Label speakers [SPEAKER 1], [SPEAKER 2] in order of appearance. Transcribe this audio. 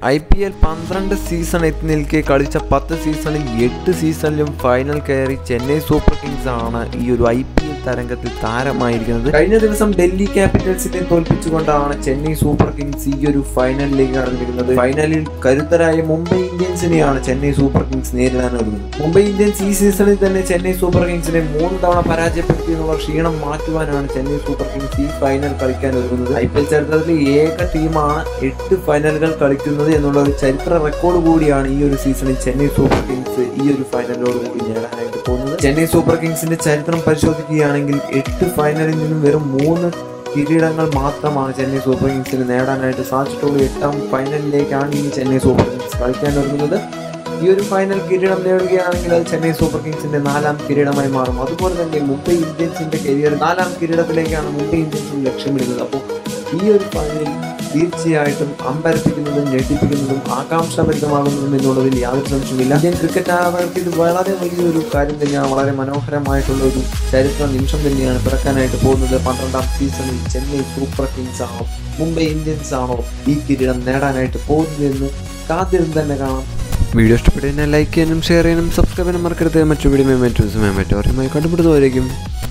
[SPEAKER 1] I P L പന്ത്രണ്ട് season എത്തി നിൽക്കെ കളിച്ച പത്ത് സീസണിൽ എട്ട് സീസണിലും ഫൈനൽ കയറി ചെന്നൈ സൂപ്പർ കിങ്സ് ആണ് ഈ ഒരു ഐ പി എൽ തരംഗത്തിൽ താരമായിരിക്കുന്നത് കഴിഞ്ഞ ദിവസം ഡൽഹി ക്യാപിറ്റൽസിനെ തോൽപ്പിച്ചുകൊണ്ടാണ് ചെന്നൈ സൂപ്പർ കിങ്സ് ഈ ഒരു ഫൈനലിലേക്ക് കടന്നിരിക്കുന്നത് ഫൈനലിൽ കരുത്തരായ മുംബൈ ഇന്ത്യൻസിനെയാണ് ചെന്നൈ സൂപ്പർ കിങ്സ് നേരിടാൻ ഒരുങ്ങുന്നത് മുംബൈ ഇന്ത്യൻസ് ഈ സീസണിൽ തന്നെ ചെന്നൈ സൂപ്പർ കിങ്സിനെ മൂന്ന് തവണ പരാജയപ്പെടുത്തി എന്നുള്ള ക്ഷീണം മാറ്റുവാനാണ് ചെന്നൈ സൂപ്പർ കിങ്സ് ഈ ഫൈനൽ കളിക്കാൻ ഒരുങ്ങുന്നത് ഐ പി എൽ ചരിത്രത്തിലെ ഏക ടീമാണ് എട്ട് ഫൈനലുകൾ കളിക്കുന്നത് എന്നുള്ള ഒരു ചരിത്ര റെക്കോർഡ് കൂടിയാണ് ഈ ഒരു സീസണിൽ ചെന്നൈ സൂപ്പർ കിങ്സ് ഈ ഒരു ഫൈനലോട് കൂടി നേടാനായിട്ട് പോകുന്നത് ചെന്നൈ സൂപ്പർ കിങ്സിന്റെ ചരിത്രം പരിശോധിക്കുകയാണെങ്കിൽ എട്ട് ഫൈനലിൽ നിന്നും വെറും മൂന്ന് കിരീടങ്ങൾ മാത്രമാണ് ചെന്നൈ സൂപ്പർ കിങ്സിന് നേടാനായിട്ട് സാധിച്ചിട്ടുള്ളൂ എട്ടാം ഫൈനലിലേക്കാണ് ഈ ചെന്നൈ സൂപ്പർ കിങ്സ് കളിക്കാൻ ഒരുങ്ങുന്നത് ഈ ഒരു ഫൈനൽ കിരീടം നേടുകയാണെങ്കിൽ അത് ചെന്നൈ സൂപ്പർ കിങ്സിന്റെ നാലാം കിരീടമായി മാറും അതുപോലെ തന്നെ മുംബൈ ഇന്ത്യൻസിന്റെ കരിയർ നാലാം കിരീടത്തിലേക്കാണ് മുംബൈ ഇന്ത്യൻസ് ലക്ഷ്യമിടുന്നത് അപ്പോൾ ഈ ഒരു ഫൈനൽ തീർച്ചയായിട്ടും അമ്പരപ്പിക്കുന്നതും ഞെട്ടിപ്പിക്കുന്നതും ആകാംക്ഷഭരിതമാകുന്നതും എന്നുള്ളതിൽ യാതൊരു സംശയമില്ല ഇന്ത്യൻ ക്രിക്കറ്റ് ആരാധകർക്ക് ഇത് വളരെ വലിയൊരു കാര്യം തന്നെയാണ് വളരെ മനോഹരമായിട്ടുള്ള ഒരു ചരിത്ര നിമിഷം തന്നെയാണ് പിറക്കാനായിട്ട് പോകുന്നത് പന്ത്രണ്ടാം സീസണിൽ ചെന്നൈ സൂപ്പർ കിങ്സ് ആണോ മുംബൈ ഇന്ത്യൻസ് ആണോ ഈ കിരീടം നേടാനായിട്ട് പോകുന്നതെന്ന് കാത്തിരുന്ന് തന്നെ കാണാം വീഡിയോ ഇഷ്ടപ്പെട്ടു ലൈക്ക് ചെയ്യാനും ഷെയർ ചെയ്യാനും സബ്സ്ക്രൈബ് ചെയ്യാനും മറക്കരുത് മറ്റു വീഡിയോ മറ്റു ദിവസമായി മറ്റു കണ്ടുപിടുന്നവരേക്കും